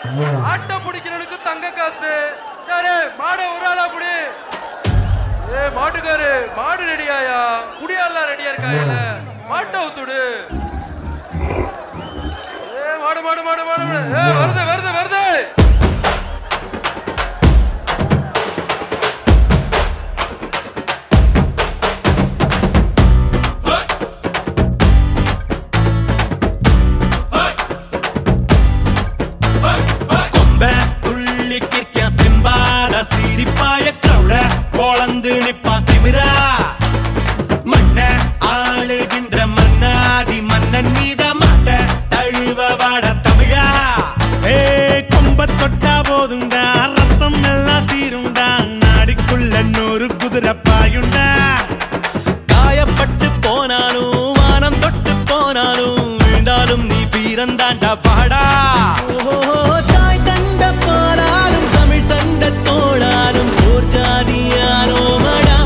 ஆட்டம் பிடிக்கிறவனுக்கு தங்க காசு யாரு மாட ஒரு ஆளா புடி ஏ மாட்டுக்காரு மாடு ரெடியாயா புடியாலாம் ரெடியா இருக்காயில மாட்டை ஊத்துடு ஏ மாடு மாடு மாடு மாடு மாடு. ஏ வருது வருது வருது കൊമ്പ തുള്ളി കിരിക്കാൻ തെമ്പാത സിരിപ്പായ ക്രൗഡ കോളந்து നിപ്പാൻ തിമിര മണ്ണ ആളുകിன்ற മണ്ണാതി മന്നൻ மீத மாட்ட தழுவ வாட தமிழா ஏ கொம்ப தொட்டா போதுண்டா ரத்தம் எல்லாம் சீருண்டா நாடிக்குள்ள நூறு குதிரை பாயுண்டா காயப்பட்டு போனாலும் வானம் தொட்டு போனாலும் விழுந்தாலும் நீ வீரந்தாண்டா பாடா தாய் தந்த பாலாலும் தமிழ் தந்த தோளாலும் போர் ஜாதியானோ மடா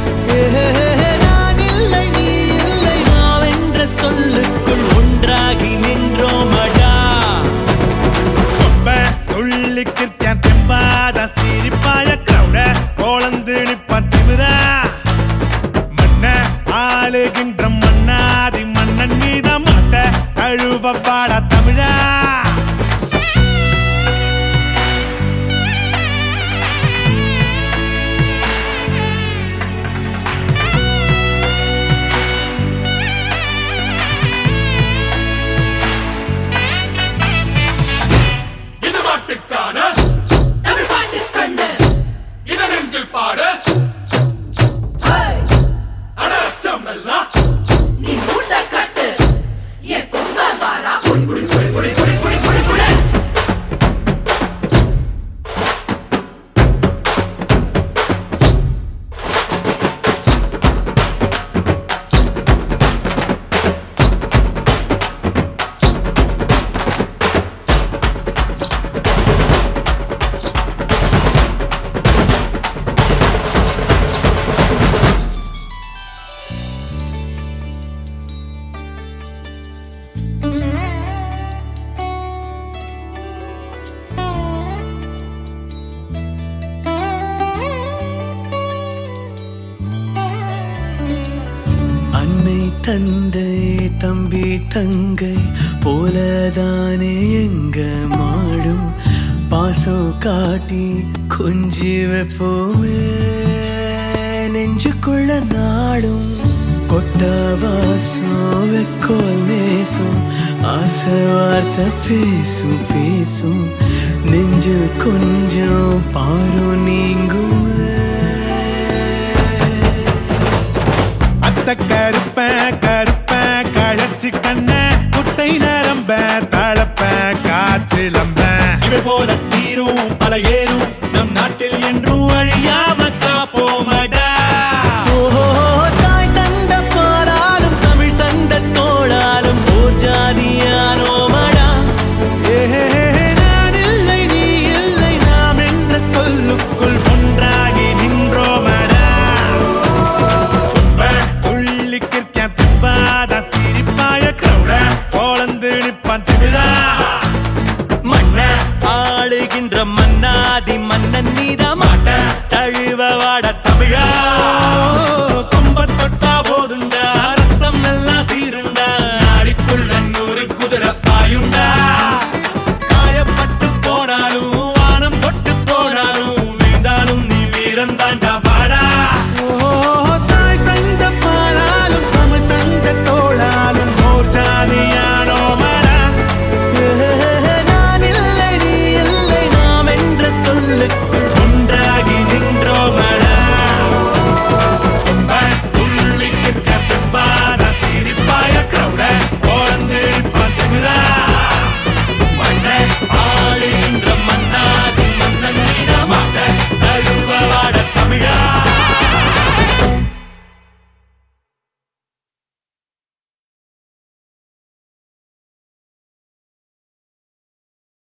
நான் இல்லை நீ இல்லை நாம் என்ற சொல்லுக்குள் ஒன்றாகி நின்றோமடா துள்ளி கிற்கான் தெம்பாத சிரிப்பாய கிரௌட கோலந்து நிப்பான் திமிரா மன்ன ஆளுகின்ற மன்னாதி மன்னன் மீத மாட்ட தழுவ பாட தமிழா இது பாட்டுக்கான தமிழ் பாட்டு கண்ணு இத நெஞ்சில் பாடு ஹேய், அடச்சம் எல்லாம் நீ மூட்டை கட்டு என் கொம்ப வாரா புடி புடி புடி புடி புடி புடி புடி புடி அன்னை தந்தை தம்பி தங்கை போலதானே எங்க மாடும் பாசம் காட்டி கொஞ்சி வைப்போமே நெஞ்சுக்குள்ள நாடும் கொட்ட வாசம் வெக்கோல் நேசும் ஆசை வார்த்தை பேசும் பேசும் நெஞ்சு கொஞ்சம் பாரும் நீங்குமே அத்த கருப்ப கருப்ப கழச்சி கண்ண குட்டை நரம்ப தளப்ப காற்றிலம்ப இவை போல சீரும் பல ஏறும் நம் நாட்டில் என்றும் அழியாம காப்போமடா தாய் தந்த பாலாலும் தமிழ் தந்த தோளாலும் ஓர் ஜாதியானோமடா நான் இல்லை நீ இல்லை நாம் என்ற சொல்லுக்குள் ஒன்றாகி நின்றோமடா துள்ளி கிற்கான் தும்பாத சிரிப்பாய கிரௌட கோலந்து நிப்பான் திமிரா மன்ன ஆளுகின்ற மன்னாதி மன்னன் நீத மாட்ட தழுவ வாட தமிழா